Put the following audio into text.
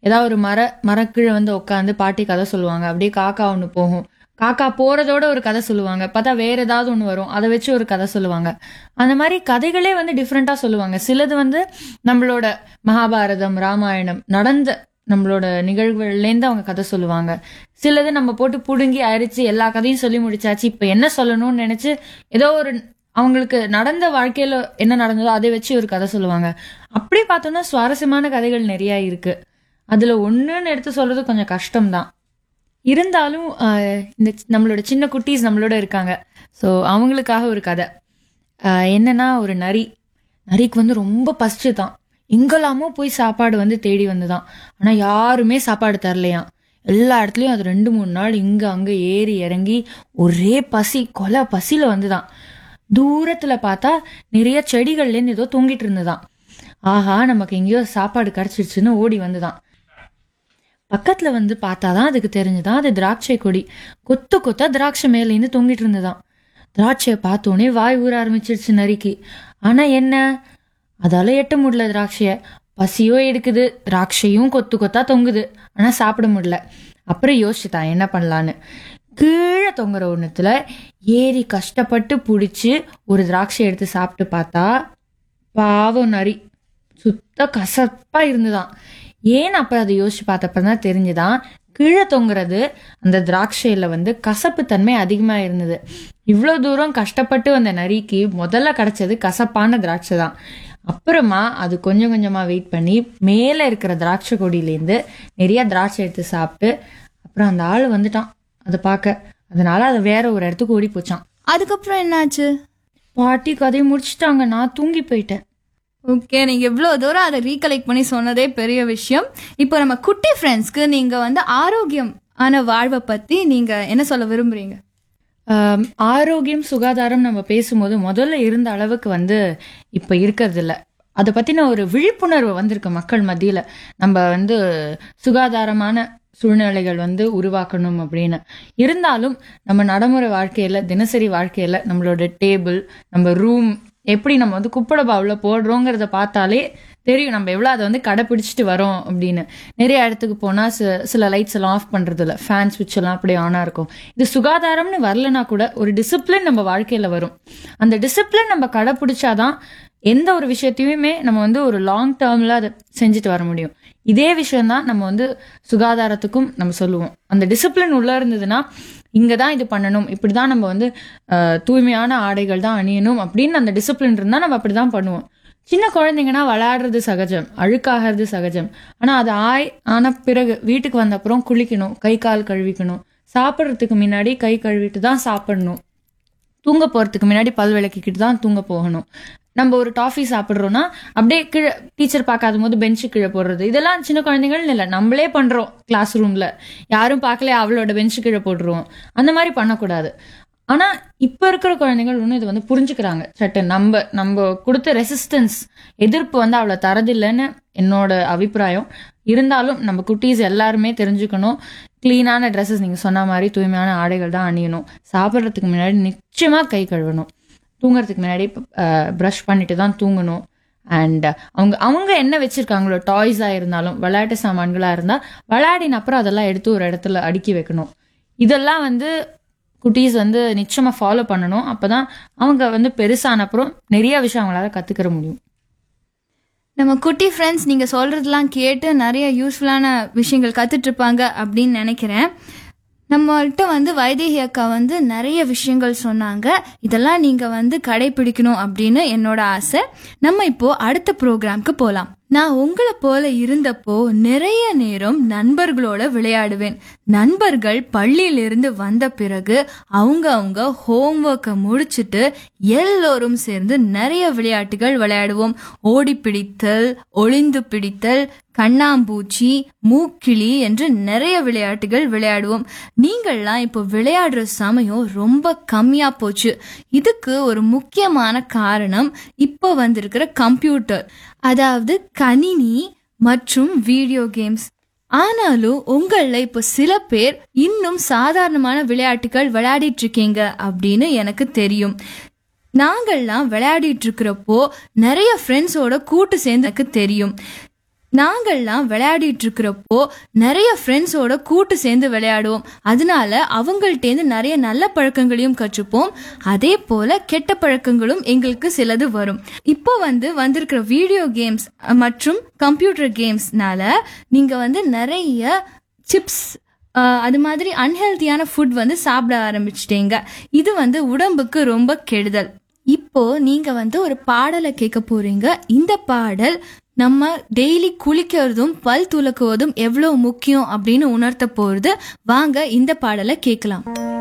ஏதாவது ஒரு மர மரக்கீழே வந்து உட்காந்து பாட்டி கதை சொல்லுவாங்க அப்படியே காக்கா ஒன்று போகும் காக்கா போறதோட ஒரு கதை சொல்லுவாங்க பார்த்தா வேற ஏதாவது ஒன்று வரும் அதை வச்சு ஒரு கதை சொல்லுவாங்க அந்த மாதிரி கதைகளே வந்து டிஃப்ரெண்டா சொல்லுவாங்க சிலது வந்து நம்மளோட மகாபாரதம் ராமாயணம் நடந்த நம்மளோட நிகழ்வுகள்லேருந்து அவங்க கதை சொல்லுவாங்க சிலது நம்ம போட்டு புடுங்கி அரிச்சு எல்லா கதையும் சொல்லி முடிச்சாச்சு இப்போ என்ன சொல்லணும்னு நினைச்சு ஏதோ ஒரு அவங்களுக்கு நடந்த வாழ்க்கையில என்ன நடந்ததோ அதை வச்சு ஒரு கதை சொல்லுவாங்க அப்படி பார்த்தோம்னா சுவாரஸ்யமான கதைகள் நிறைய இருக்கு அதுல ஒண்ணுன்னு எடுத்து சொல்றது கொஞ்சம் கஷ்டம்தான் இருந்தாலும் ஆஹ், இந்த சி- நம்மளோட சின்ன குட்டீஸ் நம்மளோட இருக்காங்க ஸோ அவங்களுக்காக ஒரு கதை ஆஹ், என்னன்னா ஒரு நரி நரிக்கு வந்து ரொம்ப பசிச்சு தான் எங்கெல்லாமோ போய் சாப்பாடு வந்து தேடி வந்துதான் ஆனா யாருமே சாப்பாடு தரலையாம் எல்லா இடத்துலயும் அது ரெண்டு மூணு நாள் இங்க அங்க ஏறி இறங்கி ஒரே பசி கொலை பசியில வந்துதான் தூரத்துல பார்த்தா நிறைய செடிகள்ல இருந்து ஏதோ தூங்கிட்டு இருந்துதான் ஆஹா நமக்கு எங்கேயோ சாப்பாடு கிடைச்சிருச்சுன்னு ஓடி வந்துதான் பக்கத்துல வந்து பார்த்தாதான் அதுக்கு தெரிஞ்சுதான் அது திராட்சை கொடி கொத்து கொத்தா திராட்சை மேலேருந்து தொங்கிட்டு இருந்ததாம் திராட்சையை பார்த்தோன்னே வாய் ஊற ஆரம்பிச்சிருச்சு நரிக்கு ஆனா என்ன அதால எட்ட முடியல திராட்சைய பசியோ எடுக்குது திராட்சையும் கொத்து கொத்தா தொங்குது ஆனா சாப்பிட முடியல அப்புறம் யோசிச்சுதான் என்ன பண்ணலான்னு கீழே தொங்குற ஒண்ணுத்துல ஏறி கஷ்டப்பட்டு பிடிச்சி ஒரு திராட்சை எடுத்து சாப்பிட்டு பார்த்தா பாவம் நரி சுத்த கசப்பா இருந்துதான் ஏன் அப்ப அதை யோசிச்சு பார்த்தப்ப தான் தெரிஞ்சுதான் கீழே தொங்குறது அந்த திராட்சையில வந்து கசப்பு தன்மை அதிகமா இருந்தது இவ்வளவு தூரம் கஷ்டப்பட்டு வந்த நரிக்கு முதல்ல கிடைச்சது கசப்பான திராட்சை தான் அப்புறமா அது கொஞ்சம் கொஞ்சமா வெயிட் பண்ணி மேல இருக்கிற திராட்சை கொடியிலேருந்து நிறைய திராட்சை எடுத்து சாப்பிட்டு அப்புறம் அந்த ஆள் வந்துட்டான் அதை பார்க்க அதனால அது வேற ஒரு இடத்துக்கு ஓடி போச்சான் அதுக்கப்புறம் என்னாச்சு பாட்டி கதையை முடிச்சிட்டாங்க நான் தூங்கி போயிட்டேன் ஓகே நீங்க இவ்வளவு தூரம் அதை ரீகலெக்ட் பண்ணி சொன்னதே பெரிய விஷயம் இப்போ நம்ம குட்டி ஃப்ரெண்ட்ஸ்க்கு நீங்க வந்து ஆரோக்கியம் ஆன வாழ்வை பத்தி நீங்க என்ன சொல்ல விரும்புறீங்க ஆம், ஆரோக்கியம் சுகாதாரம் நம்ம பேசும்போது முதல்ல இருந்த அளவுக்கு வந்து இப்ப இருக்கிறது இல்ல அதை பத்தின ஒரு விழிப்புணர்வு வந்திருக்கு மக்கள் மத்தியில நம்ம வந்து சுகாதாரமான சூழ்நிலைகள் வந்து உருவாக்கணும் அப்படின்னு இருந்தாலும் நம்ம நடைமுறை வாழ்க்கையில தினசரி வாழ்க்கையில நம்மளோட டேபிள் நம்ம ரூம் எப்படி நம்ம வந்து குப்பட பாவுல போடுறோங்கிறத பார்த்தாலே தெரியும் நம்ம எவ்வளோ அதை வந்து கடைப்பிடிச்சிட்டு வரோம் அப்படின்னு நிறைய இடத்துக்கு போனால் சில சில லைட்ஸ் எல்லாம் ஆஃப் பண்ணுறது இல்லை ஃபேன் சுவிட்ச் எல்லாம் அப்படியே ஆனாக இருக்கும் இது சுகாதாரம்னு வரலனா கூட ஒரு டிசிப்ளின் நம்ம வாழ்க்கையில் வரும் அந்த டிசிப்ளின் நம்ம கடைப்பிடிச்சாதான் எந்த ஒரு விஷயத்தையுமே நம்ம வந்து ஒரு லாங் டேர்மில் அதை செஞ்சுட்டு வர முடியும் இதே விஷயம்தான் நம்ம வந்து சுகாதாரத்துக்கும் நம்ம சொல்லுவோம் அந்த டிசிப்ளின் உள்ள இருந்ததுன்னா இங்கே தான் இது பண்ணணும் இப்படி தான் நம்ம வந்து அஹ், தூய்மையான ஆடைகள் தான் அணியணும் அப்படின்னு அந்த டிசிப்ளின் இருந்தால் நம்ம அப்படி தான் பண்ணுவோம் சின்ன குழந்தைங்கன்னா விளையாடுறது சகஜம் அழுக்காகிறது சகஜம் ஆனால் அது ஆய் ஆன பிறகு வீட்டுக்கு வந்த அப்புறம் குளிக்கணும் கை கால் கழுவிக்கணும் சாப்பிட்றதுக்கு முன்னாடி கை கழுவிட்டு தான் சாப்பிடணும் தூங்க போறதுக்கு முன்னாடி பல் விளக்கிக்கிட்டு தான் தூங்க போகணும் நம்ம ஒரு டாஃபி சாப்பிட்றோம்னா அப்படியே கீழே டீச்சர் பார்க்காத போது பெஞ்சு கீழே போடுறது இதெல்லாம் சின்ன குழந்தைகள் இல்லை நம்மளே பண்றோம் கிளாஸ் ரூம்ல யாரும் பார்க்கல அவளோட பெஞ்சு கீழே போட்டுருவோம் அந்த மாதிரி பண்ணக்கூடாது ஆனா இப்ப இருக்கிற குழந்தைகள் இன்னும் இது வந்து புரிஞ்சுக்கிறாங்க சட்டு நம்ம நம்ம கொடுத்த ரெசிஸ்டன்ஸ் எதிர்ப்பு வந்து அவ்வளோ தரதில்லைன்னு என்னோட அபிப்பிராயம் இருந்தாலும் நம்ம குட்டீஸ் எல்லாருமே தெரிஞ்சுக்கணும் க்ளீனான ட்ரெஸ்ஸஸ் நீங்கள் சொன்ன மாதிரி தூய்மையான ஆடைகள் தான் அணியணும் சாப்பிட்றதுக்கு முன்னாடி நிச்சயமாக கை கழுவணும் தூங்குறதுக்கு முன்னாடி ப்ரஷ் பண்ணிட்டு தான் தூங்கணும் அண்ட் அவங்க அவங்க என்ன வச்சிருக்காங்களோ டாய்ஸாக இருந்தாலும் விளையாட்டு சாமான்களாக இருந்தால் விளையாடின அப்புறம் அதெல்லாம் எடுத்து ஒரு இடத்துல அடுக்கி வைக்கணும் இதெல்லாம் வந்து குட்டீஸ் வந்து நிச்சயமாக ஃபாலோ பண்ணணும் அப்போ தான் அவங்க வந்து பெருசான அப்புறம் நிறைய விஷயம் அவங்களால கற்றுக்கிற முடியும் நம்ம குட்டி ஃப்ரெண்ட்ஸ் நீங்க சொல்றதெல்லாம் கேட்டு நிறைய யூஸ்ஃபுல்லான விஷயங்கள் கத்துட்டு இருப்பாங்க அப்படின்னு நினைக்கிறேன் நம்மள்ட்ட வந்து வைதேகி அக்கா வந்து நிறைய விஷயங்கள் சொன்னாங்க இதெல்லாம் நீங்க வந்து கடைபிடிக்கணும் அப்படின்னு என்னோட ஆசை நம்ம இப்போ அடுத்த ப்ரோக்ராம்க்கு போலாம் நான் உங்களை போல இருந்தப்போ நிறைய நேரம் நண்பர்களோட விளையாடுவேன் நண்பர்கள் பள்ளியிலிருந்து வந்த பிறகு அவங்க அவங்க ஹோம்ஒர்க்கை முடிச்சிட்டு எல்லோரும் சேர்ந்து நிறைய விளையாட்டுகள் விளையாடுவோம் ஓடி பிடித்தல் ஒளிந்து பிடித்தல் கண்ணாம்பூச்சி மூக்கிளி என்று நிறைய விளையாட்டுகள் விளையாடுவோம் நீங்கள்லாம் இப்போ விளையாடுற சமயம் ரொம்ப கம்மியா போச்சு இதுக்கு ஒரு முக்கியமான காரணம் இப்போ வந்திருக்கிற கம்ப்யூட்டர் அதாவது கணினி மற்றும் வீடியோ கேம்ஸ் ஆனாலும் உங்கள இப்போ சில பேர் இன்னும் சாதாரணமான விளையாட்டுகள் விளையாடிட்டு இருக்கீங்க அப்படின்னு எனக்கு தெரியும் நாங்கள்லாம் விளையாடிட்டு இருக்கிறப்போ நிறைய ஃப்ரெண்ட்ஸோட கூட்டு சேர்ந்து எனக்கு தெரியும் நாங்கள்லாம் விளையாடிட்டு இருக்கிறப்போ நிறைய ஃப்ரெண்ட்ஸோட கூட்டு சேர்ந்து விளையாடுவோம் அதனால அவங்கள்ட்டேருந்து நிறைய நல்ல பழக்கங்களையும் கற்றுப்போம் அதே போல கெட்ட பழக்கங்களும் எங்களுக்கு சிலது வரும் இப்போ வந்து வந்திருக்கிற வீடியோ கேம்ஸ் மற்றும் கம்ப்யூட்டர் கேம்ஸ்னால நீங்க வந்து நிறைய சிப்ஸ் அது மாதிரி அன்ஹெல்த்தியான ஃபுட் வந்து சாப்பிட ஆரம்பிச்சிட்டீங்க இது வந்து உடம்புக்கு ரொம்ப கெடுதல் இப்போ நீங்க வந்து ஒரு பாடலை கேட்க போறீங்க இந்த பாடல் நம்ம டெய்லி குளிக்கிறதும் பல் துலக்குவதும் எவ்வளவு முக்கியம் அப்படின்னு உணர்த்த போறது வாங்க இந்த பாடலை கேட்கலாம்